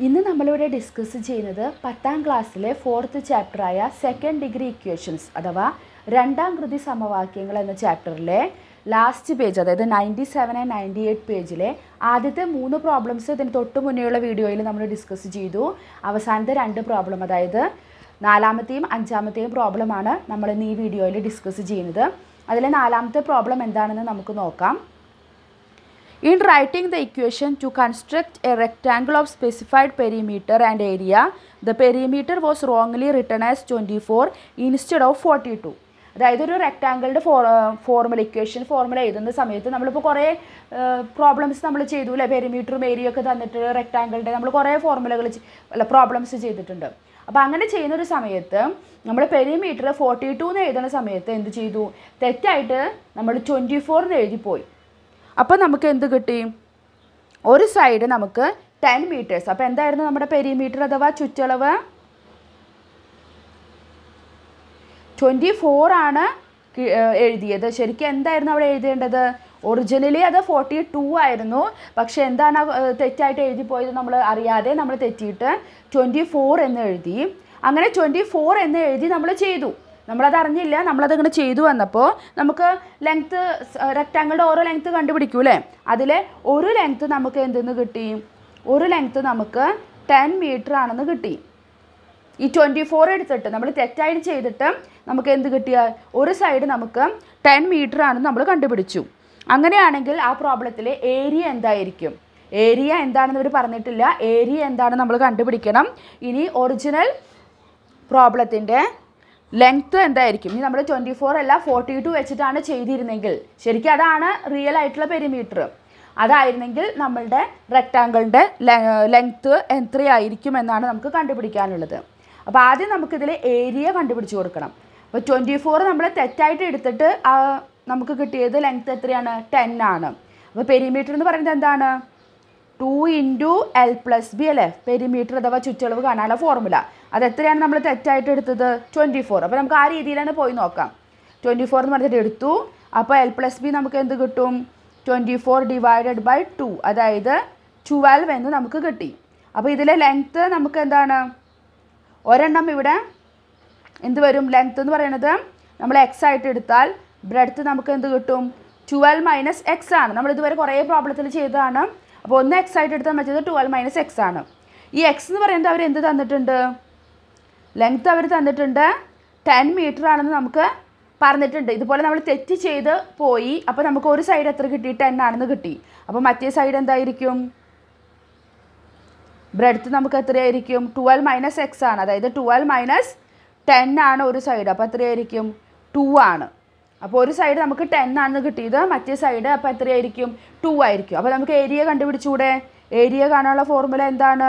ഇന്ന് നമ്മളിവിടെ ഡിസ്കസ് ചെയ്യുന്നത് പത്താം ക്ലാസ്സിലെ ഫോർത്ത് ചാപ്റ്ററായ സെക്കൻഡ് ഡിഗ്രി ഇക്വേഷൻസ് അഥവാ രണ്ടാം കൃതി സമവാക്യങ്ങൾ എന്ന ചാപ്റ്ററിലെ ലാസ്റ്റ് പേജ് അതായത് ninety seven and ninety eight പേജിലെ ആദ്യത്തെ മൂന്ന് പ്രോബ്ലംസ് ഇതിന് തൊട്ട് മുന്നേയുള്ള വീഡിയോയിൽ നമ്മൾ ഡിസ്കസ് ചെയ്തു അവസാനത്തെ രണ്ട് പ്രോബ്ലം അതായത് നാലാമത്തെയും അഞ്ചാമത്തെയും പ്രോബ്ലമാണ് നമ്മൾ ഇന്ന് ഈ വീഡിയോയിൽ ഡിസ്കസ് ചെയ്യുന്നത് അതിലെ നാലാമത്തെ പ്രോബ്ലം എന്താണെന്ന് നമുക്ക് നോക്കാം In writing the equation to construct a rectangle of specified perimeter and area, the perimeter was wrongly written as 24 instead of 42. അതായത് ഒരു റെക്റ്റാങ്കിളിൻ്റെ ഫോ ഫോർമുല ഇക്വേഷൻ ഫോർമുല എഴുതുന്ന സമയത്ത് നമ്മളിപ്പോൾ കുറേ പ്രോബ്ലംസ് നമ്മൾ ചെയ്തു അല്ലേ പെരിമീറ്ററും ഏരിയ ഒക്കെ തന്നിട്ട് റെക്റ്റാങ്കിളിൻ്റെ നമ്മൾ കുറേ ഫോർമുലകൾ അല്ല പ്രോബ്ലംസ് ചെയ്തിട്ടുണ്ട് അപ്പോൾ അങ്ങനെ ചെയ്യുന്ന ഒരു സമയത്ത് നമ്മൾ പെരിമീറ്റർ ഫോർട്ടി ടു എന്ന് എഴുതുന്ന സമയത്ത് എന്ത് ചെയ്തു തെറ്റായിട്ട് നമ്മൾ ട്വൻറ്റി ഫോർ എന്ന് എഴുതിപ്പോയി അപ്പോൾ നമുക്ക് എന്ത് കിട്ടി ഒരു സൈഡ് നമുക്ക് ടെൻ മീറ്റേഴ്സ് അപ്പോൾ എന്തായിരുന്നു നമ്മുടെ പെരിമീറ്റർ അഥവാ ചുറ്റളവ് ട്വൻറ്റി ഫോർ ആണ് കി- ഏഹ് എഴുതിയത് ശരിക്കും എന്തായിരുന്നു അവിടെ എഴുതേണ്ടത് ഒറിജിനലി അത് ഫോർട്ടി ടു ആയിരുന്നു പക്ഷേ എന്താണ് ആ, ഏഹ് തെറ്റായിട്ട് എഴുതി പോയത് നമ്മൾ അറിയാതെ നമ്മൾ തെറ്റിയിട്ട് ട്വൻറ്റി ഫോർ എന്ന് എഴുതി അങ്ങനെ ട്വൻറ്റി ഫോർ എന്ന് എഴുതി നമ്മൾ ചെയ്തു നമ്മളത് അറിഞ്ഞില്ല നമ്മളത് ഇങ്ങനെ ചെയ്തു വന്നപ്പോൾ നമുക്ക് ലെങ്ത്ത് റെക്റ്റാങ്കിളുടെ ഓരോ ലെങ്ത്ത് കണ്ടുപിടിക്കൂ അല്ലേ അതിലെ ഒരു ലെങ്ത്ത് നമുക്ക് എന്തെന്ന് കിട്ടി ഒരു ലെങ്ത്ത് നമുക്ക് ടെൻ മീറ്റർ ആണെന്ന് കിട്ടി ഈ ട്വൻറ്റി ഫോർ എടുത്തിട്ട് നമ്മൾ തെറ്റായിട്ട് ചെയ്തിട്ട് നമുക്ക് എന്ത് കിട്ടിയ ഒരു സൈഡ് നമുക്ക് ടെൻ മീറ്റർ ആണെന്ന് നമ്മൾ കണ്ടുപിടിച്ചു അങ്ങനെയാണെങ്കിൽ ആ പ്രോബ്ലത്തിലെ ഏരിയ എന്തായിരിക്കും ഏരിയ എന്താണെന്ന് ഇവർ പറഞ്ഞിട്ടില്ല ഏരിയ എന്താണെന്ന് നമ്മൾ കണ്ടുപിടിക്കണം ഇനി ഒറിജിനൽ പ്രോബ്ലത്തിൻ്റെ ലെങ്ത്ത് എന്തായിരിക്കും ഇനി നമ്മൾ ട്വൻറ്റി ഫോർ അല്ല ഫോർട്ടി ടു വെച്ചിട്ടാണ് ചെയ്തിരുന്നെങ്കിൽ ശരിക്കും അതാണ് റിയൽ ആയിട്ടുള്ള പെരിമീറ്റർ അതായിരുന്നെങ്കിൽ നമ്മളുടെ റെക്റ്റാങ്കിളിൻ്റെ ലെങ്ത്ത് എത്രയായിരിക്കും എന്നാണ് നമുക്ക് കണ്ടുപിടിക്കാനുള്ളത് അപ്പോൾ ആദ്യം നമുക്കിതിൽ ഏരിയ കണ്ടുപിടിച്ച് കൊടുക്കണം അപ്പോൾ ട്വൻറ്റി ഫോർ നമ്മൾ തെറ്റായിട്ട് എടുത്തിട്ട് ആ നമുക്ക് കിട്ടിയത് ലെങ്ത്ത് എത്രയാണ് ടെൻ ആണ് അപ്പോൾ പെരിമീറ്റർ എന്ന് പറയുന്നത് എന്താണ് two into L plus B അല്ലേ പെരിമീറ്റർ അഥവാ ചുറ്റളവ് കാണാനുള്ള ഫോർമുല അത് എത്രയാണ് നമ്മൾ തെറ്റായിട്ട് എടുത്തത് ട്വൻറ്റി ഫോർ അപ്പോൾ നമുക്ക് ആ രീതിയിലാണ് പോയി നോക്കാം ട്വൻറ്റി ഫോർ എന്ന് പറഞ്ഞിട്ട് എടുത്തു അപ്പോൾ എൽ പ്ലസ് ബി നമുക്ക് എന്ത് കിട്ടും twenty four divided by two അതായത് ട്വൽവ് എന്ന് നമുക്ക് കിട്ടി അപ്പോൾ ഇതിലെ ലെങ്ത്ത് നമുക്ക് എന്താണ് ഒരെണ്ണം ഇവിടെ എന്ത് വരും ലെങ്ത്ത് എന്ന് പറയുന്നത് നമ്മൾ എക്സ് ആയിട്ട് എടുത്താൽ ബ്രെഡ്ത്ത് നമുക്ക് എന്ത് കിട്ടും ട്വൽവ് മൈനസ് എക്സ് ആണ് നമ്മൾ ഇതുവരെ കുറേ പ്രോബ്ലത്തിൽ ചെയ്തതാണ് അപ്പോൾ ഒന്ന് എക്സ് ആയിട്ട് എടുത്താൽ മറ്റേത് ട്വൽവ് മൈനസ് എക്സ് ആണ് ഈ എക്സ് എന്ന് പറയുന്നത് അവർ എന്ത് തന്നിട്ടുണ്ട് ലെങ്ത്ത് അവർ തന്നിട്ടുണ്ട് ടെൻ മീറ്റർ ആണെന്ന് നമുക്ക് പറഞ്ഞിട്ടുണ്ട് ഇതുപോലെ നമ്മൾ തെറ്റ് ചെയ്ത് പോയി അപ്പോൾ നമുക്ക് ഒരു സൈഡ് എത്ര കിട്ടി ടെൻ ആണെന്ന് കിട്ടി അപ്പോൾ മറ്റേ സൈഡ് എന്തായിരിക്കും ബ്രെഡ്ത്ത് നമുക്ക് എത്രയായിരിക്കും ട്വൽവ് മൈനസ് എക്സ് ആണ് അതായത് ട്വൽവ് മൈനസ് ടെൻ ആണ് ഒരു സൈഡ് അപ്പോൾ എത്രയായിരിക്കും ടു ആണ് അപ്പോൾ ഒരു സൈഡ് നമുക്ക് ടെൻ ആണെന്ന് കിട്ടിയത് മറ്റേ സൈഡ് അപ്പോൾ എത്രയായിരിക്കും ടു ആയിരിക്കും അപ്പോൾ നമുക്ക് ഏരിയ കണ്ടുപിടിച്ചൂടെ ഏരിയ കാണാനുള്ള ഫോർമുല എന്താണ്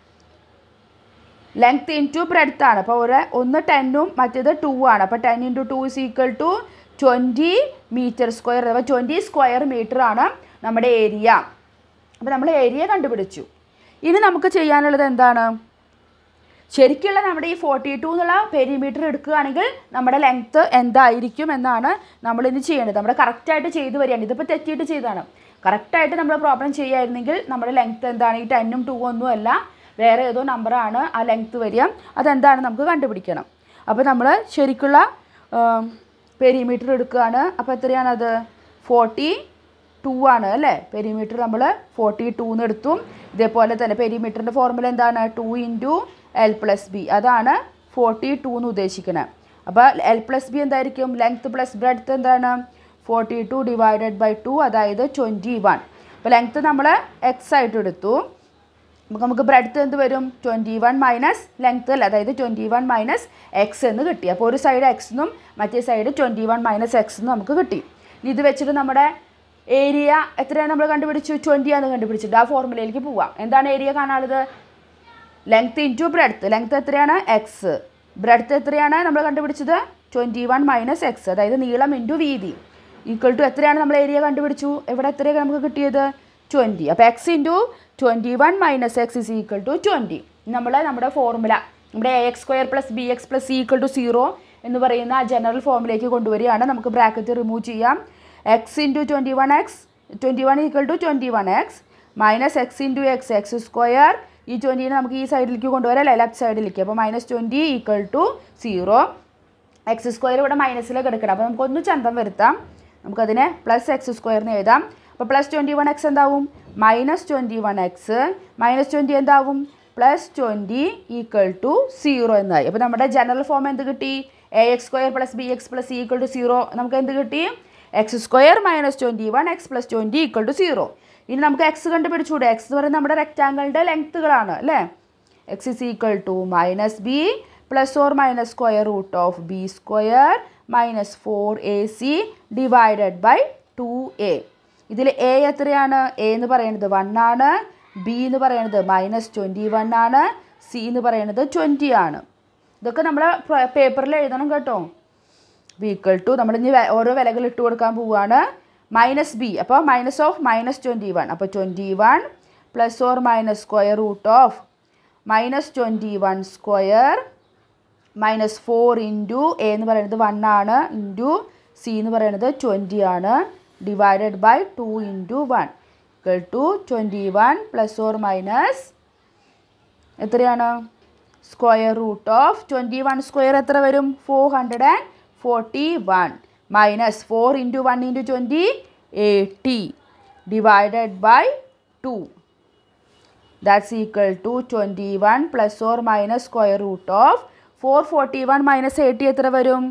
ലെങ്ത് ഇൻറ്റു ബ്രെഡ്ത്ത് ആണ് അപ്പോൾ ഒരു ഒന്ന് ടെന്നും മറ്റേത് ടു ആണ് അപ്പോൾ ten into two is equal to twenty metre square അഥവാ ട്വൻറ്റി സ്ക്വയർ മീറ്റർ ആണ് നമ്മുടെ ഏരിയ അപ്പോൾ നമ്മൾ ഏരിയ കണ്ടുപിടിച്ചു ഇനി നമുക്ക് ചെയ്യാനുള്ളത് എന്താണ് ശരിക്കുള്ള നമ്മുടെ ഈ ഫോർട്ടി ടു എന്നുള്ള പെരിമീറ്റർ എടുക്കുകയാണെങ്കിൽ നമ്മുടെ ലെങ്ത്ത് എന്തായിരിക്കും എന്നാണ് നമ്മളിനി ചെയ്യേണ്ടത് നമ്മുടെ കറക്റ്റായിട്ട് ചെയ്തു വരികയാണ് ഇതിപ്പോൾ തെറ്റിയിട്ട് ചെയ്തതാണ് കറക്റ്റായിട്ട് നമ്മൾ പ്രോബ്ലം ചെയ്യുമായിരുന്നെങ്കിൽ നമ്മുടെ ലെങ്ത്ത് എന്താണ് ഈ ടെന്നും ടു ഒന്നും അല്ല വേറെ ഏതോ നമ്പറാണ് ആ ലെങ്ത്ത് വരിക അതെന്താണ് നമുക്ക് കണ്ടുപിടിക്കണം അപ്പോൾ നമ്മൾ ശരിക്കുള്ള പെരിമീറ്റർ എടുക്കുകയാണ് അപ്പോൾ എത്രയാണത് ഫോർട്ടി ടു ആണ് അല്ലേ പെരിമീറ്റർ നമ്മൾ ഫോർട്ടി ടു എന്ന് എടുത്തു ഇതേപോലെ തന്നെ പെരിമീറ്ററിൻ്റെ ഫോർമുല എന്താണ് two into L plus B അതാണ് ഫോർട്ടി ടു എന്ന് ഉദ്ദേശിക്കുന്നത് അപ്പോൾ എൽ പ്ലസ് ബി എന്തായിരിക്കും ലെങ്ത് പ്ലസ് ബ്രെഡ്ത്ത് എന്താണ് forty two divided by two അതായത് ട്വൻറ്റി വൺ അപ്പോൾ ലെങ്ത്ത് നമ്മൾ എക്സ് ആയിട്ട് എടുത്തു നമുക്ക് നമുക്ക് ബ്രെഡ്ത്ത് എന്ത് വരും ട്വൻറ്റി വൺ മൈനസ് ലെങ്ത്ത് അല്ല അതായത് ട്വൻറ്റി വൺ മൈനസ് എക്സ് എന്ന് കിട്ടി അപ്പോൾ ഒരു സൈഡ് എക്സ് എന്നും മറ്റേ side twenty one minus X എന്നും നമുക്ക് കിട്ടി ഇനി ഇത് വെച്ചിട്ട് നമ്മുടെ ഏരിയ എത്രയാണ് നമ്മൾ കണ്ടുപിടിച്ചു ട്വൻറ്റി ആണ് കണ്ടുപിടിച്ചിട്ട് ആ ഫോർമുലയിലേക്ക് പോവാം എന്താണ് ഏരിയ കാണാനുള്ളത് ലെങ്ത്ത് ഇൻറ്റു ബ്രെഡ്ത്ത് ലെങ്ത്ത് എത്രയാണ് എക്സ് ബ്രെഡ്ത്ത് എത്രയാണ് നമ്മൾ കണ്ടുപിടിച്ചത് ട്വൻറ്റി വൺ മൈനസ് എക്സ് അതായത് നീളം ഇൻറ്റു വീതി ഈക്വൽ ടു എത്രയാണ് നമ്മൾ ഏരിയ കണ്ടുപിടിച്ചു എവിടെ എത്രയാണ് നമുക്ക് കിട്ടിയത് ട്വൻറ്റി അപ്പോൾ X into twenty one minus X is equal to twenty നമ്മൾ നമ്മുടെ ഫോർമുല നമ്മുടെ A X square plus B X plus equal to zero എന്ന് പറയുന്ന ആ ജനറൽ ഫോമിലേക്ക് കൊണ്ടുവരികയാണ് നമുക്ക് ബ്രാക്കറ്റ് റിമൂവ് ചെയ്യാം X into twenty one X twenty one equal to twenty one X minus X into X X square ഈ ട്വൻറ്റീനെ നമുക്ക് ഈ സൈഡിലേക്ക് കൊണ്ടുവരാം അല്ലേ ലെഫ്റ്റ് സൈഡിലേക്ക് അപ്പോൾ minus twenty equal to zero X square ഇവിടെ മൈനസിലേക്ക് എടുക്കണം അപ്പോൾ നമുക്കൊന്ന് ചന്തം വരുത്താം നമുക്കതിനെ പ്ലസ് എക്സ് സ്ക്വയറിന് എഴുതാം അപ്പോൾ പ്ലസ് ട്വൻറ്റി വൺ എക്സ് എന്താവും minus twenty one X minus twenty എന്താവും plus twenty equal to zero എന്നായി അപ്പോൾ നമ്മുടെ ജനറൽ ഫോം എന്ത് കിട്ടി A X square plus B X plus equal to zero നമുക്ക് എന്ത് കിട്ടി X square minus twenty one X plus twenty equal to zero ഇനി നമുക്ക് എക്സ് കണ്ടുപിടിച്ചുകൂടെ എക്സ് എന്ന് പറയുന്നത് നമ്മുടെ റെക്റ്റാങ്കിളിൻ്റെ ലെങ്ത്തുകളാണ് അല്ലേ X is equal to minus B plus or minus square root of B square minus four A C divided by two A ഇതിൽ A എത്രയാണ് എ എന്ന് പറയുന്നത് വൺ ആണ് ബി എന്ന് പറയുന്നത് മൈനസ് ട്വൻറ്റി വൺ ആണ് സി എന്ന് പറയുന്നത് ട്വൻറ്റി ആണ് ഇതൊക്കെ നമ്മൾ പേപ്പറിൽ എഴുതണം കേട്ടോ വീക്വൽ ടു നമ്മൾ ഇനി വെ- ഓരോ വിലകൾ ഇട്ട് കൊടുക്കാൻ പോവുകയാണ് മൈനസ് ബി അപ്പോൾ minus of minus twenty one അപ്പോൾ twenty one plus or minus square root of minus twenty one square minus four into A എന്ന് പറയുന്നത് വൺ ആണ് ഇൻറ്റു സി എന്ന് പറയുന്നത് ട്വൻറ്റി ആണ് divided by two into one equal to twenty one plus or minus എത്രയാണ് square root of twenty one square എത്ര വരും four hundred and forty one minus four into one into twenty eighty divided by two that's equal to twenty one plus or minus square root of four forty one minus eighty എത്ര വരും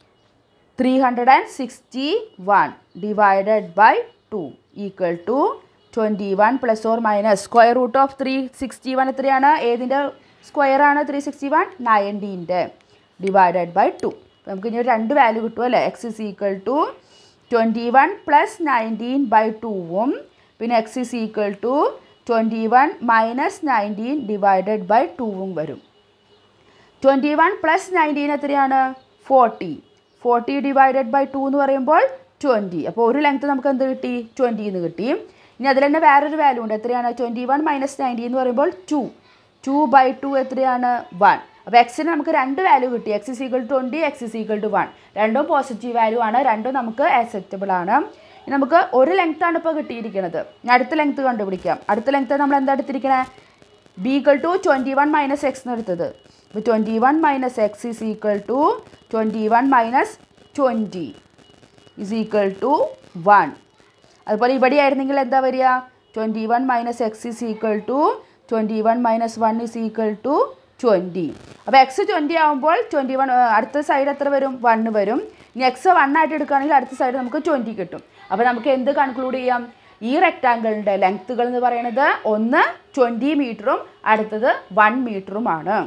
three hundred and sixty one divided by two equal to twenty one plus or minus square root of three sixty one എത്രയാണ് ഏതിൻ്റെ square ആണ് three sixty one നയൻറ്റീൻ്റെ divided by two നമുക്ക് ഇനി ഒരു രണ്ട് വാല്യൂ കിട്ടും അല്ലേ X is equal to twenty one plus nineteen by ടൂവും പിന്നെ X is equal to twenty one minus nineteen divided by ടൂവും വരും ട്വൻറ്റി വൺ പ്ലസ് നയൻറ്റീൻ എത്രയാണ് forty forty divided by two എന്ന് പറയുമ്പോൾ ട്വൻറ്റി അപ്പോൾ ഒരു ലെങ്ത് നമുക്ക് എന്ത് കിട്ടി ട്വൻറ്റി എന്ന് കിട്ടി ഇനി അതിൽ തന്നെ വേറൊരു വാല്യൂ ഉണ്ട് എത്രയാണ് ട്വൻറ്റി വൺ മൈനസ് നയൻറ്റി എന്ന് പറയുമ്പോൾ ടു ടു ബൈ ടു എത്രയാണ് വൺ അപ്പോൾ എക്സിന് നമുക്ക് രണ്ട് വാല്യൂ കിട്ടി X is equal twenty X is equal to one രണ്ടും പോസിറ്റീവ് വാല്യൂ ആണ് രണ്ടും നമുക്ക് അക്സെപ്റ്റബിൾ ആണ് ഇനി നമുക്ക് ഒരു ലെങ്ത് ആണ് ഇപ്പോൾ കിട്ടിയിരിക്കുന്നത് ഇനി അടുത്ത ലെങ്ത് കണ്ടുപിടിക്കാം അടുത്ത ലെങ്ത് നമ്മൾ എന്താ എടുത്തിരിക്കണേ B equal to twenty one minus X എന്ന് എടുത്തത് അപ്പോൾ twenty one minus X is equal to twenty one minus twenty is equal to one അതുപോലെ ഇവിടെ ആയിരുന്നെങ്കിൽ എന്താ വരിക twenty one minus X is equal to twenty one minus one is equal to twenty അപ്പോൾ X twenty ആകുമ്പോൾ twenty one അടുത്ത side എത്ര വരും വണ്ണ് വരും ഇനി എക്സ് വൺ ആയിട്ട് എടുക്കുകയാണെങ്കിൽ അടുത്ത സൈഡ് നമുക്ക് ട്വൻറ്റി കിട്ടും അപ്പോൾ നമുക്ക് എന്ത് കൺക്ലൂഡ് ചെയ്യാം ഈ റെക്റ്റാങ്കിളിൻ്റെ ലെങ്ത്തുകൾ എന്ന് പറയുന്നത് ഒന്ന് ട്വൻറ്റി മീറ്ററും അടുത്തത് വൺ മീറ്ററുമാണ്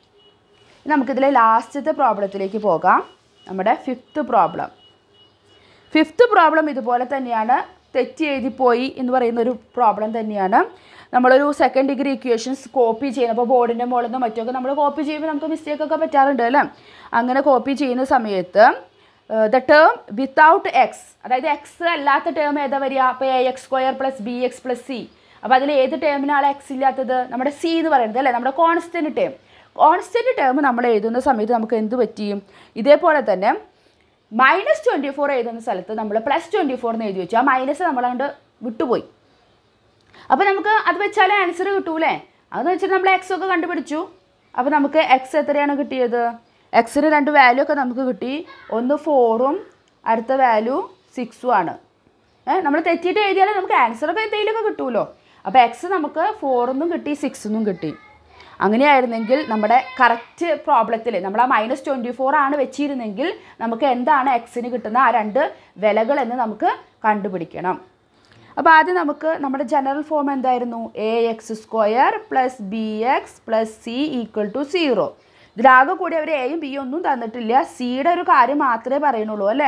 ഇനി നമുക്കിതിലെ ലാസ്റ്റത്തെ പ്രോബ്ലത്തിലേക്ക് പോകാം നമ്മുടെ ഫിഫ്ത്ത് പ്രോബ്ലം ഫിഫ്ത്ത് പ്രോബ്ലം ഇതുപോലെ തന്നെയാണ് തെറ്റി എഴുതിപ്പോയി എന്ന് പറയുന്ന ഒരു പ്രോബ്ലം തന്നെയാണ് നമ്മളൊരു സെക്കൻഡ് ഡിഗ്രി ഇക്വേഷൻസ് കോപ്പി ചെയ്യുന്ന അപ്പോൾ ബോർഡിൻ്റെ മുകളിൽ നിന്നും മറ്റൊക്കെ നമ്മൾ കോപ്പി ചെയ്യുമ്പോൾ നമുക്ക് മിസ്റ്റേക്ക് ഒക്കെ പറ്റാറുണ്ട് അല്ലേ അങ്ങനെ കോപ്പി ചെയ്യുന്ന സമയത്ത് ദ ടേം വിത്തൗട്ട് എക്സ് അതായത് എക്സ് അല്ലാത്ത ടേം ഏതാ വരിക അപ്പോൾ A X square plus B X plus C അപ്പോൾ അതിൽ ഏത് ടേമിനാണ് എക്സ് ഇല്ലാത്തത് നമ്മുടെ സി എന്ന് പറയുന്നത് അല്ലേ നമ്മുടെ കോൺസ്റ്റൻറ്റ് ടേം കോൺസ്റ്റൻറ്റ് ടേം നമ്മൾ എഴുതുന്ന സമയത്ത് നമുക്ക് എന്ത് പറ്റിയും ഇതേപോലെ തന്നെ മൈനസ് ട്വൻറ്റി ഫോർ എഴുതുന്ന സ്ഥലത്ത് നമ്മൾ പ്ലസ് ട്വൻറ്റി ഫോർ എന്ന് എഴുതി വെച്ചു ആ മൈനസ് നമ്മളങ്ങോട്ട് വിട്ടുപോയി അപ്പോൾ നമുക്ക് അത് വെച്ചാലേ ആൻസർ കിട്ടൂലേ അതെന്ന് വെച്ചിട്ട് നമ്മൾ എക്സ് ഒക്കെ കണ്ടുപിടിച്ചു അപ്പോൾ നമുക്ക് എക്സ് എത്രയാണ് കിട്ടിയത് എക്സിന് രണ്ട് വാല്യൂ ഒക്കെ നമുക്ക് കിട്ടി ഒന്ന് ഫോറും അടുത്ത വാല്യൂ സിക്സും ആണ് ഏഹ് നമ്മൾ തെറ്റിയിട്ട് എഴുതിയാലേ നമുക്ക് ആൻസറൊക്കെ എന്തെങ്കിലുമൊക്കെ കിട്ടുമല്ലോ അപ്പോൾ എക്സ് നമുക്ക് ഫോറെന്നും കിട്ടി സിക്സെന്നും കിട്ടി അങ്ങനെയായിരുന്നെങ്കിൽ നമ്മുടെ കറക്റ്റ് പ്രോബ്ലത്തിൽ നമ്മൾ ആ മൈനസ് ട്വൻറ്റി ഫോർ ആണ് വെച്ചിരുന്നെങ്കിൽ നമുക്ക് എന്താണ് എക്സിന് കിട്ടുന്ന ആ രണ്ട് വിലകൾ എന്ന് നമുക്ക് കണ്ടുപിടിക്കണം അപ്പോൾ ആദ്യം നമുക്ക് നമ്മുടെ ജനറൽ ഫോം എന്തായിരുന്നു A X square plus B X plus C equal to zero ഇതിലാകെ കൂടി അവർ എയും ബിയും ഒന്നും തന്നിട്ടില്ല സിയുടെ ഒരു കാര്യം മാത്രമേ പറയുന്നുള്ളൂ അല്ലേ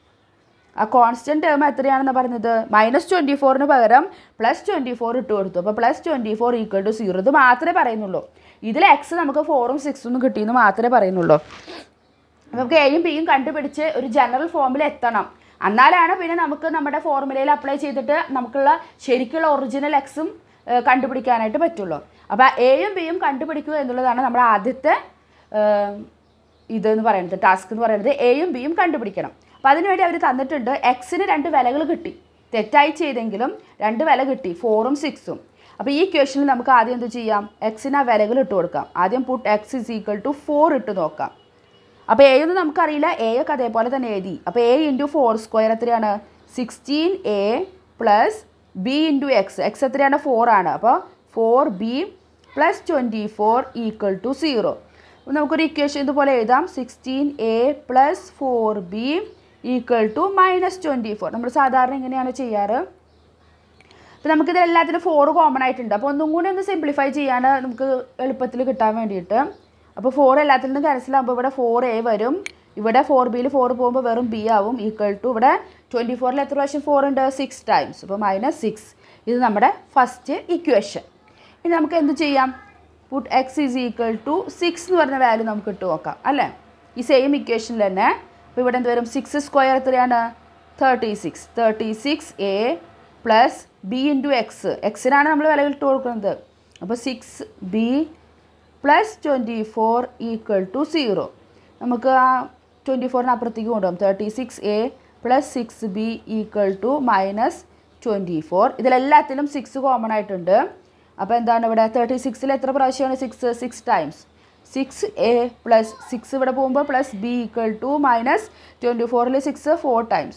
ആ കോൺസ്റ്റൻറ്റ് ടേം എത്രയാണെന്ന് പറഞ്ഞത് മൈനസ് ട്വൻറ്റി ഫോറിന് പകരം പ്ലസ് ട്വൻറ്റി ഫോർ ഇട്ട് കൊടുത്തു അപ്പോൾ plus twenty four equal to zero ഇത് മാത്രമേ പറയുന്നുള്ളൂ ഇതിൽ എക്സ് നമുക്ക് ഫോറും സിക്സും കിട്ടിയെന്ന് മാത്രമേ പറയുന്നുള്ളൂ നമുക്ക് എയും ബിയും കണ്ടുപിടിച്ച് ഒരു ജനറൽ ഫോമിൽ എത്തണം എന്നാലാണ് പിന്നെ നമുക്ക് നമ്മുടെ ഫോർമുലയിൽ അപ്ലൈ ചെയ്തിട്ട് നമുക്കുള്ള ശരിക്കുള്ള ഒറിജിനൽ എക്സും കണ്ടുപിടിക്കാനായിട്ട് പറ്റുള്ളൂ അപ്പോൾ എയും ബിയും കണ്ടുപിടിക്കുക എന്നുള്ളതാണ് നമ്മുടെ ആദ്യത്തെ ഏഹ്, ഇതെന്ന് പറയുന്നത് ടാസ്ക് എന്ന് പറയുന്നത് എയും ബിയും കണ്ടുപിടിക്കണം അപ്പോൾ അതിനുവേണ്ടി അവർ തന്നിട്ടുണ്ട് എക്സിന് രണ്ട് വിലകൾ കിട്ടി തെറ്റായി ചെയ്തെങ്കിലും രണ്ട് വില കിട്ടി ഫോറും സിക്സും അപ്പോൾ ഈ ഇക്വേഷനിൽ നമുക്ക് ആദ്യം എന്ത് ചെയ്യാം എക്സിന് ആ വിലകൾ ഇട്ട് കൊടുക്കാം ആദ്യം put X is equal to four ഇട്ട് നോക്കാം അപ്പോൾ എ ഒന്നും നമുക്കറിയില്ല എ ഒക്കെ അതേപോലെ തന്നെ എഴുതി അപ്പോൾ എ ഇൻറ്റു ഫോർ സ്ക്വയർ എത്രയാണ് sixteen A plus B into X X എത്രയാണ് ഫോർ ആണ് അപ്പോൾ four B plus twenty four equal to zero അപ്പോൾ നമുക്കൊരു ഇക്വേഷൻ ഇതുപോലെ എഴുതാം sixteen A plus four B equal to minus twenty four നമ്മൾ സാധാരണ ഇങ്ങനെയാണ് ചെയ്യാറ് അപ്പോൾ നമുക്കിത് എല്ലാത്തിനും ഫോർ കോമൺ ആയിട്ടുണ്ട് അപ്പോൾ ഒന്നും കൂടി ഒന്ന് സിംപ്ലിഫൈ ചെയ്യാണ് നമുക്ക് എളുപ്പത്തിൽ കിട്ടാൻ വേണ്ടിയിട്ട് അപ്പോൾ ഫോർ എല്ലാത്തിൽ നിന്നും ക്യാൻസൽ ആകുമ്പോൾ ഇവിടെ ഫോർ എ വരും ഇവിടെ ഫോർ ബിയിൽ ഫോർ പോകുമ്പോൾ വെറും ബി ആവും ഈക്വൽ ടു ഇവിടെ ട്വൻറ്റി ഫോറിൽ എത്ര പ്രാവശ്യം ഫോർ ഉണ്ട് സിക്സ് ടൈംസ് അപ്പോൾ മൈനസ് സിക്സ് ഇത് നമ്മുടെ ഫസ്റ്റ് ഇക്വേഷൻ ഇനി നമുക്ക് എന്ത് ചെയ്യാം put X is equal to six എന്ന് പറഞ്ഞ വാല്യൂ നമുക്ക് ഇട്ട് നോക്കാം അല്ലേ ഈ സെയിം ഇക്വേഷനിൽ തന്നെ അപ്പോൾ ഇവിടെ എന്ത് വരും സിക്സ് സ്ക്വയർ എത്രയാണ് thirty six thirty six A plus B into X എക്സിനാണ് നമ്മൾ വില ഇട്ട് കൊടുക്കുന്നത് അപ്പോൾ six B plus twenty four equal to zero നമുക്ക് ആ ട്വൻറ്റി ഫോറിന് അപ്പുറത്തേക്ക് കൊണ്ടുപോകും thirty six A plus six B equal to minus twenty four ഇതിലെല്ലാത്തിലും സിക്സ് കോമൺ ആയിട്ടുണ്ട് അപ്പോൾ എന്താണ് ഇവിടെ തേർട്ടി സിക്സിൽ എത്ര പ്രാവശ്യമാണ് six six times six A plus six ഇവിടെ പോകുമ്പോൾ plus B equal to minus twenty ഫോറിൽ സിക്സ് ഫോർ ടൈംസ്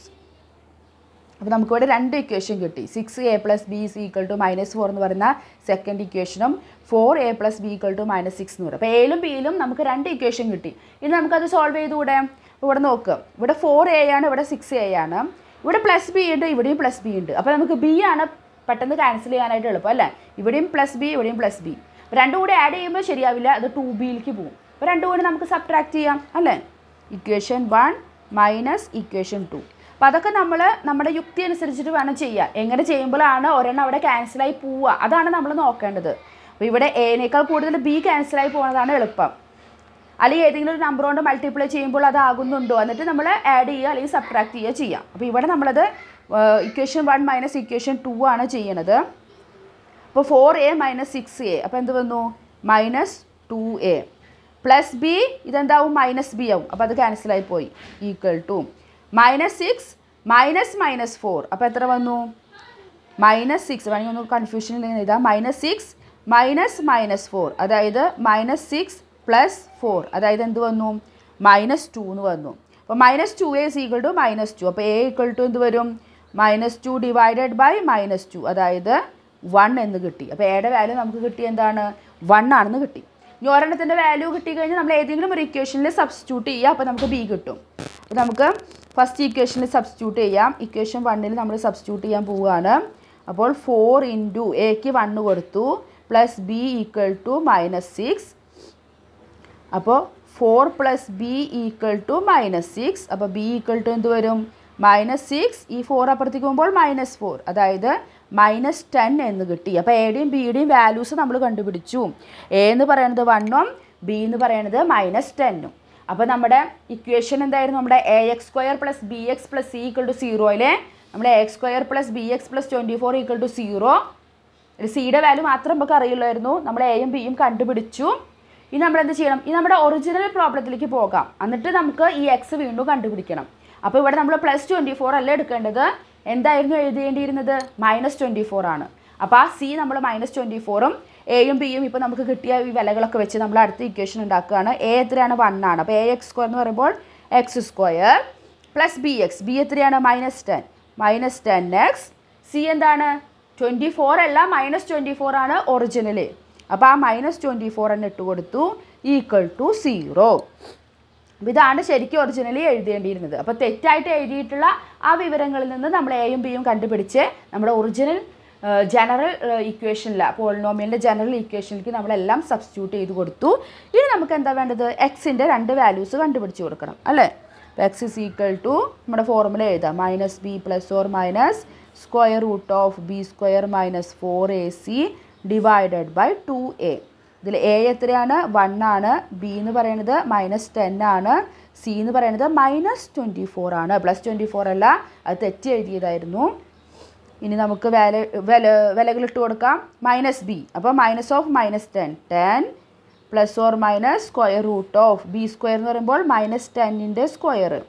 അപ്പോൾ നമുക്കിവിടെ രണ്ട് ഇക്വേഷൻ കിട്ടി six A plus B is equal to minus four എന്ന് പറയുന്ന സെക്കൻഡ് ഇക്വേഷനും four A plus B equal to minus six എന്ന് പറയും അപ്പോൾ എയിലും ബിയിലും നമുക്ക് രണ്ട് ഇക്വേഷൻ കിട്ടി ഇനി നമുക്കത് സോൾവ് ചെയ്തുകൂടെ അപ്പോൾ ഇവിടെ നോക്ക് ഇവിടെ ഫോർ എ ആണ് ഇവിടെ സിക്സ് എ ആണ് ഇവിടെ പ്ലസ് ബി ഉണ്ട് ഇവിടെയും പ്ലസ് ബി ഉണ്ട് അപ്പോൾ നമുക്ക് ബി ആണ് പെട്ടെന്ന് ക്യാൻസൽ ചെയ്യാനായിട്ട് എളുപ്പം അല്ലേ ഇവിടെയും പ്ലസ് ബി ഇവിടെയും പ്ലസ് ബി രണ്ടും കൂടി ആഡ് ചെയ്യുമ്പോൾ ശരിയാവില്ല അത് ടു ബിയിലേക്ക് പോകും അപ്പോൾ രണ്ടും കൂടി നമുക്ക് സബ്ട്രാക്ട് ചെയ്യാം അല്ലേ equation one minus equation two അപ്പോൾ അതൊക്കെ നമ്മൾ നമ്മുടെ യുക്തി അനുസരിച്ചിട്ട് വേണം ചെയ്യാൻ എങ്ങനെ ചെയ്യുമ്പോഴാണ് ഒരെണ്ണം അവിടെ ക്യാൻസലായി പോവുക അതാണ് നമ്മൾ നോക്കേണ്ടത് അപ്പോൾ ഇവിടെ എനേക്കാൾ കൂടുതൽ ബി ക്യാൻസലായി പോകുന്നതാണ് എളുപ്പം അല്ലെങ്കിൽ ഏതെങ്കിലും ഒരു നമ്പർ കൊണ്ട് മൾട്ടിപ്ലൈ ചെയ്യുമ്പോൾ അത് ആകുന്നുണ്ടോ എന്നിട്ട് നമ്മൾ ആഡ് ചെയ്യുക അല്ലെങ്കിൽ സബ്ട്രാക്ട് ചെയ്യുക ചെയ്യാം അപ്പോൾ ഇവിടെ നമ്മളത് equation one minus equation two ആണ് ചെയ്യണത് അപ്പോൾ four A minus six A അപ്പോൾ എന്ത് വന്നു minus two A plus B ഇതെന്താവും മൈനസ് ബി ആവും അപ്പോൾ അത് ക്യാൻസലായി പോയി equal to minus six minus minus four അപ്പോൾ എത്ര വന്നു മൈനസ് സിക്സ് വേണമെങ്കിൽ ഒന്ന് കൺഫ്യൂഷൻ എഴുതാം minus six minus minus four അതായത് മൈനസ് സിക്സ് പ്ലസ് ഫോർ അതായത് എന്ത് വന്നു മൈനസ് ടു എന്ന് വന്നു അപ്പോൾ minus two A is equal two minus two അപ്പോൾ എ ഈക്വൽ ടു എന്ത് വരും minus two divided by minus two അതായത് വൺ എന്ന് കിട്ടി അപ്പോൾ എയുടെ വാല്യൂ നമുക്ക് കിട്ടി എന്താണ് വൺ ആണെന്ന് കിട്ടി ഇനി ഒരെണ്ണത്തിൻ്റെ വാല്യൂ കിട്ടി കഴിഞ്ഞാൽ നമ്മൾ ഏതെങ്കിലും ഒരു ഇക്വേഷനിൽ സബ്സ്റ്റിറ്റ്യൂട്ട് ചെയ്യുക അപ്പോൾ നമുക്ക് ബി കിട്ടും അപ്പോൾ നമുക്ക് ഫസ്റ്റ് ഇക്വേഷനിൽ സബ്സ്റ്റിറ്റ്യൂട്ട് ചെയ്യാം ഇക്വേഷൻ വണ്ണിൽ നമ്മൾ സബ്സ്റ്റിറ്റ്യൂട്ട് ചെയ്യാൻ പോവുകയാണ് അപ്പോൾ ഫോർ ഇൻറ്റു എക്ക് വണ്ണ് കൊടുത്തു plus B equal to minus six അപ്പോൾ four plus B equal to minus six അപ്പോൾ ബി ഈക്വൽ ടു എന്ത് വരും മൈനസ് സിക്സ് ഈ ഫോർ അപ്പുറത്തേക്ക് പോകുമ്പോൾ മൈനസ് ഫോർ അതായത് മൈനസ് ടെൻ എന്ന് കിട്ടി അപ്പോൾ എയുടെയും ബിയുടെയും വാല്യൂസ് നമ്മൾ കണ്ടുപിടിച്ചു എ എന്ന് പറയുന്നത് വണ്ണും ബി എന്ന് പറയുന്നത് മൈനസ് ടെന്നും അപ്പോൾ നമ്മുടെ ഇക്വേഷൻ എന്തായിരുന്നു നമ്മുടെ A X square plus B X plus C equal to സീറോയിലെ നമ്മുടെ A X square plus B X plus twenty four equal to zero സിയുടെ വാല്യൂ മാത്രം നമുക്ക് അറിയില്ലായിരുന്നു നമ്മൾ എയും ബിയും കണ്ടുപിടിച്ചു ഇനി നമ്മൾ എന്ത് ചെയ്യണം ഇനി നമ്മുടെ ഒറിജിനൽ പ്രോബ്ലത്തിലേക്ക് പോകാം എന്നിട്ട് നമുക്ക് ഈ എക്സ് വീണ്ടും കണ്ടുപിടിക്കണം അപ്പോൾ ഇവിടെ നമ്മൾ പ്ലസ് ട്വൻറ്റി ഫോർ അല്ല എടുക്കേണ്ടത് എന്തായിരുന്നു എഴുതേണ്ടിയിരുന്നത് മൈനസ് ട്വൻറ്റി ഫോർ ആണ് അപ്പോൾ ആ സി നമ്മൾ മൈനസ് ട്വൻറ്റി ഫോറും എയും ബിയും ഇപ്പോൾ നമുക്ക് കിട്ടിയ ഈ വിലകളൊക്കെ വെച്ച് നമ്മൾ അടുത്ത ഇക്വേഷൻ ഉണ്ടാക്കുകയാണ് എ എത്രയാണ് വൺ ആണ് അപ്പോൾ എ എക്സ് സ്ക്വയർ എന്ന് പറയുമ്പോൾ X square plus B X B എത്രയാണ് minus ten minus ten X C എന്താണ് ട്വൻറ്റി ഫോർ അല്ല മൈനസ് ട്വൻറ്റി ഫോർ ആണ് ഒറിജിനൽ അപ്പോൾ ആ മൈനസ് ട്വൻറ്റി ഫോർ തന്നെ ഇട്ട് കൊടുത്തു ഈക്വൽ ടു സീറോ അപ്പോൾ ഇതാണ് ശരിക്കും ഒറിജിനലി എഴുതേണ്ടിയിരുന്നത് അപ്പോൾ തെറ്റായിട്ട് എഴുതിയിട്ടുള്ള ആ വിവരങ്ങളിൽ നിന്ന് നമ്മൾ എയും ബിയും കണ്ടുപിടിച്ച് നമ്മുടെ ഒറിജിനൽ ജനറൽ ഇക്വേഷനിൽ പോളിനോമിയലിൻ്റെ ജനറൽ ഇക്വേഷനിലേക്ക് നമ്മളെല്ലാം സബ്സ്റ്റിറ്റ്യൂട്ട് ചെയ്ത് കൊടുത്തു ഇനി നമുക്ക് എന്താ വേണ്ടത് എക്സിൻ്റെ രണ്ട് വാല്യൂസ് കണ്ടുപിടിച്ച് കൊടുക്കണം അല്ലേ അപ്പോൾ എക്സ് ഇസ് ഈക്വൽ ടു നമ്മുടെ ഫോർമുല എഴുതാം minus B plus or minus square root of B square minus four A C divided by two A ഇതിൽ എ എത്രയാണ് വൺ ആണ് ബി എന്ന് പറയുന്നത് മൈനസ് ടെൻ ആണ് സി എന്ന് പറയുന്നത് മൈനസ് ട്വൻറ്റി ഫോർ ആണ് പ്ലസ് ട്വൻറ്റി ഫോർ അല്ല അത് തെറ്റി എഴുതിയതായിരുന്നു ഇനി നമുക്ക് വില വില വിലകൾ ഇട്ട് കൊടുക്കാം മൈനസ് ബി അപ്പോൾ minus of minus ten ten plus or minus square root of B square എന്ന് പറയുമ്പോൾ മൈനസ് ടെന്നിൻ്റെ square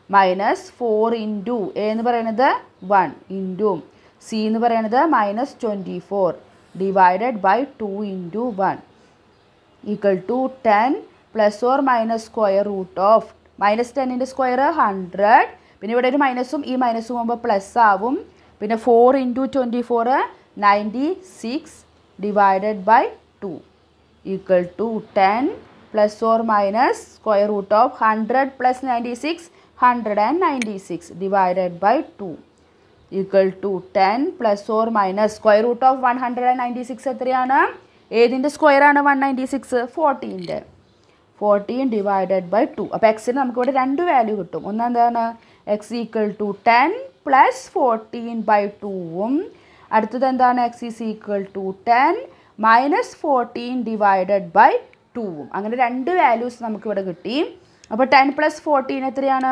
minus four into A എന്ന് പറയുന്നത് വൺ ഇൻറ്റു സി എന്ന് പറയുന്നത് minus twenty four divided by two into one equal to ten plus or minus square root of minus ടെന്നിൻ്റെ square hundred പിന്നെ ഇവിടെ ഒരു മൈനസും ഈ മൈനസും പോകുമ്പോൾ പ്ലസ് ആവും പിന്നെ four into twenty four ninety six divided by two equal to ten plus or minus square root of hundred plus ninety six hundred and ninety six divided by two equal to ten plus or minus square root of one hundred and ninety six എത്രയാണ് ഏതിൻ്റെ സ്ക്വയറാണ് one ninety six ഫോർട്ടീൻ്റെ fourteen divided by two അപ്പോൾ എക്സിന് നമുക്കിവിടെ രണ്ട് value കിട്ടും ഒന്നെന്താണ് x equal to ten plus fourteen by ടൂവും അടുത്തത് എന്താണ് x is equal to ten minus fourteen divided by ടൂവും അങ്ങനെ രണ്ട് വാല്യൂസ് നമുക്കിവിടെ കിട്ടി അപ്പോൾ ടെൻ പ്ലസ് ഫോർട്ടീൻ എത്രയാണ്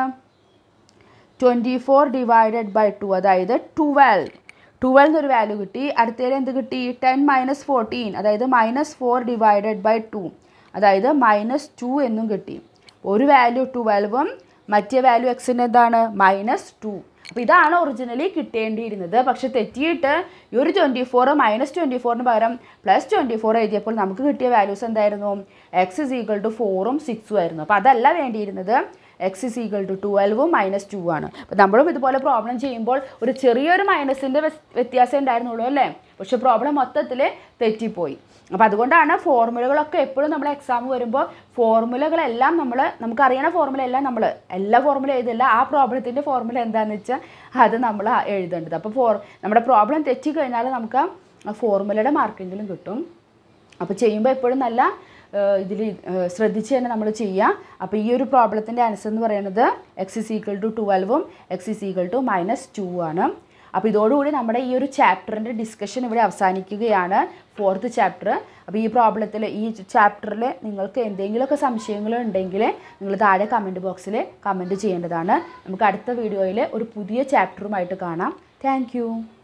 twenty four divided by two അതായത് ട്വൽവ് ട്വൽവ് എന്നൊരു വാല്യൂ കിട്ടി അടുത്തതിൽ എന്ത് കിട്ടി ടെൻ മൈനസ് ഫോർട്ടീൻ അതായത് minus four divided by two അതായത് മൈനസ് ടു എന്നും കിട്ടി ഒരു വാല്യൂ ട്വൽവും മറ്റേ വാല്യൂ എക്സിൻ്റെ എന്താണ് മൈനസ് ടു അപ്പോൾ ഇതാണ് ഒറിജിനലി കിട്ടേണ്ടിയിരുന്നത് പക്ഷെ തെറ്റിയിട്ട് ഈ ഒരു ട്വൻറ്റി ഫോർ മൈനസ് ട്വൻറ്റി ഫോറിന് പകരം പ്ലസ് ട്വൻറ്റി ഫോർ എഴുതിയപ്പോൾ നമുക്ക് കിട്ടിയ വാല്യൂസ് എന്തായിരുന്നു എക്സ് ഇസ് ഈക്വൽ ടു ഫോറും സിക്സും ആയിരുന്നു അപ്പോൾ അതല്ല വേണ്ടിയിരുന്നത് എക്സ് ഇസ് ഈക്വൽ ടു ട്വൽവും മൈനസ് ടു ആണ് അപ്പോൾ നമ്മളും ഇതുപോലെ പ്രോബ്ലം ചെയ്യുമ്പോൾ ഒരു ചെറിയൊരു മൈനസിൻ്റെ വ്യത്യാസം ഉണ്ടായിരുന്നുള്ളൂ അല്ലേ പക്ഷെ പ്രോബ്ലം മൊത്തത്തിൽ തെറ്റിപ്പോയി അപ്പോൾ അതുകൊണ്ടാണ് ഫോർമുലകളൊക്കെ എപ്പോഴും നമ്മൾ എക്സാം വരുമ്പോൾ ഫോർമുലകളെല്ലാം നമ്മൾ നമുക്കറിയണ ഫോർമുല എല്ലാം നമ്മൾ എല്ലാ ഫോർമുല എഴുതില്ല ആ പ്രോബ്ലത്തിൻ്റെ ഫോർമുല എന്താണെന്ന് വെച്ചാൽ അത് നമ്മൾ എഴുതേണ്ടത് അപ്പോൾ ഫോർ നമ്മുടെ പ്രോബ്ലം തെറ്റി കഴിഞ്ഞാൽ നമുക്ക് ആ ഫോർമുലയുടെ മാർക്കെങ്കിലും കിട്ടും അപ്പോൾ ചെയ്യുമ്പോൾ എപ്പോഴും നല്ല ഇതിൽ ശ്രദ്ധിച്ച് തന്നെ നമ്മൾ ചെയ്യുക അപ്പോൾ ഈ ഒരു പ്രോബ്ലത്തിൻ്റെ ആൻസർ എന്ന് പറയുന്നത് എക്സ് ഇസ് ഈക്വൽ ടു ട്വൽവും x is equal to minus two ആണ് അപ്പോൾ ഇതോടുകൂടി നമ്മുടെ ഈ ഒരു ചാപ്റ്ററിൻ്റെ ഡിസ്കഷൻ ഇവിടെ അവസാനിക്കുകയാണ് ഫോർത്ത് ചാപ്റ്റർ അപ്പോൾ ഈ പ്രോബ്ലത്തിൽ ഈ ചാപ്റ്ററിൽ നിങ്ങൾക്ക് എന്തെങ്കിലുമൊക്കെ സംശയങ്ങൾ ഉണ്ടെങ്കിൽ നിങ്ങൾ താഴെ കമൻറ്റ് ബോക്സിൽ കമൻറ്റ് ചെയ്യേണ്ടതാണ് നമുക്ക് അടുത്ത വീഡിയോയിൽ ഒരു പുതിയ ചാപ്റ്ററുമായിട്ട് കാണാം താങ്ക്